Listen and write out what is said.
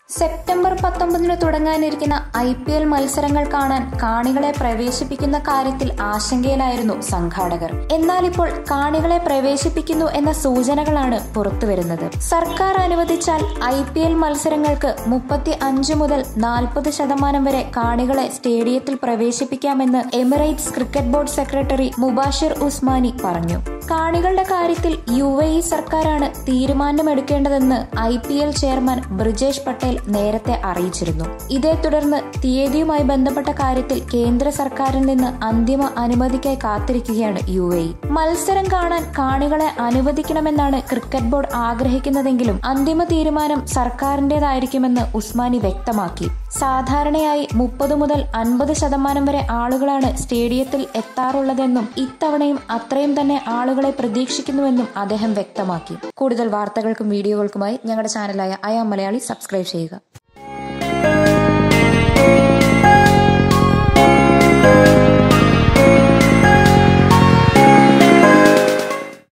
September പത്തൊമ്പതിന് തുടങ്ങാനിരിക്കുന്ന I P L മത്സരങ്ങൾ കാണാൻ കാണികളെ പ്രവേശിപ്പിക്കുന്ന കാര്യത്തിൽ ആശങ്കയിലായിരുന്നു സംഘാടകർ എന്നാൽ ഇപ്പോൾ കാണികളെ പ്രവേശിപ്പിക്കുന്നു എന്ന സൂചനകളാണ് പുറത്തുവരുന്നത് സർക്കാർ അനുവദിച്ചാൽ ഐ പി എൽ മത്സരങ്ങൾക്ക് മുപ്പത്തി അഞ്ച് മുതൽ നാൽപ്പത് ശതമാനം വരെ കാണികളെ സ്റ്റേഡിയത്തിൽ പ്രവേശിപ്പിക്കാമെന്ന് Emirates cricket board secretary Mubashir Usmani പറഞ്ഞു കാണികളുടെ കാര്യത്തിൽ യു എ ഇ സർക്കാരാണ് തീരുമാനമെടുക്കേണ്ടതെന്ന് I P L chairman Brijesh Patel നേരത്തെ അറിയിച്ചിരുന്നു ഇതേ തുടർന്ന് തീയതിയുമായി ബന്ധപ്പെട്ട കാര്യത്തിൽ കേന്ദ്ര സർക്കാരിൽ നിന്ന് അന്തിമ അനുമതിക്കായി കാത്തിരിക്കുകയാണ് യു എ ഇ മത്സരം കാണാൻ കാണികളെ അനുവദിക്കണമെന്നാണ് ക്രിക്കറ്റ് ബോർഡ് ആഗ്രഹിക്കുന്നതെങ്കിലും അന്തിമ തീരുമാനം സർക്കാരിന്റേതായിരിക്കുമെന്ന് ഉസ്മാനി വ്യക്തമാക്കി സാധാരണയായി മുപ്പത് മുതൽ അൻപത് ശതമാനം വരെ ആളുകളാണ് സ്റ്റേഡിയത്തിൽ എത്താറുള്ളതെന്നും ഇത്തവണയും അത്രയും തന്നെ ആളുകളെ പ്രതീക്ഷിക്കുന്നുവെന്നും അദ്ദേഹം വ്യക്തമാക്കി കൂടുതൽ വാർത്തകൾക്കും വീഡിയോകൾക്കുമായി ഞങ്ങളുടെ ചാനലായ അയാം മലയാളി സബ്സ്ക്രൈബ് ചെയ്യുക